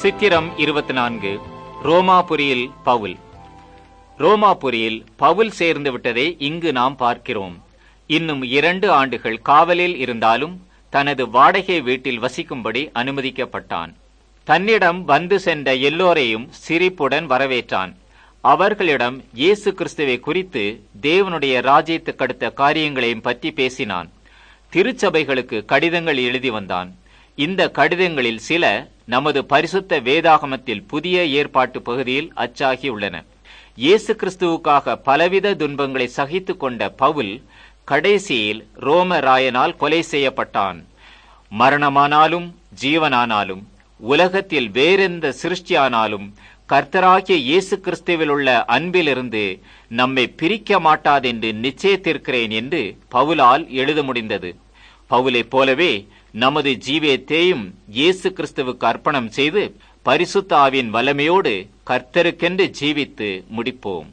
சித்திரம் இருபத்தி நான்கு ரோமாபுரியில் பவுல் ரோமாபுரியில் பவுல் சேர்ந்து விட்டதை இங்கு நாம் பார்க்கிறோம் இன்னும் இரண்டு ஆண்டுகள் காவலில் இருந்தாலும் தனது வாடகை வீட்டில் வசிக்கும்படி அனுமதிக்கப்பட்டான் தன்னிடம் வந்து சென்ற எல்லோரையும் சிரிப்புடன் வரவேற்றான் அவர்களிடம் இயேசு கிறிஸ்துவை குறித்து தேவனுடைய ராஜ்யத்துக்கடுத்த காரியங்களையும் பற்றி பேசினான் திருச்சபைகளுக்கு கடிதங்கள் எழுதி வந்தான் இந்த கடிதங்களில் சில நமது பரிசுத்த வேதாகமத்தில் புதிய ஏற்பாட்டு பகுதியில் அச்சாகி உள்ளன இயேசு கிறிஸ்துவுக்காக பலவித துன்பங்களை சகித்து கொண்ட பவுல் கடைசியில் ரோம ராயனால் கொலை செய்யப்பட்டான் மரணமானாலும் ஜீவனானாலும் உலகத்தில் வேறெந்த சிருஷ்டியானாலும் கர்த்தராகிய இயேசு கிறிஸ்துவில் உள்ள அன்பிலிருந்து நம்மை பிரிக்க மாட்டாதென்று நிச்சயத்திருக்கிறேன் என்று பவுலால் எழுத முடிந்தது பவுலைப் போலவே நமது ஜீவியத்தையும் இயேசு கிறிஸ்துவுக்கு அர்ப்பணம் செய்து பரிசுத்த ஆவியின் வல்லமையோடு கர்த்தருக்கென்று ஜீவித்து முடிப்போம்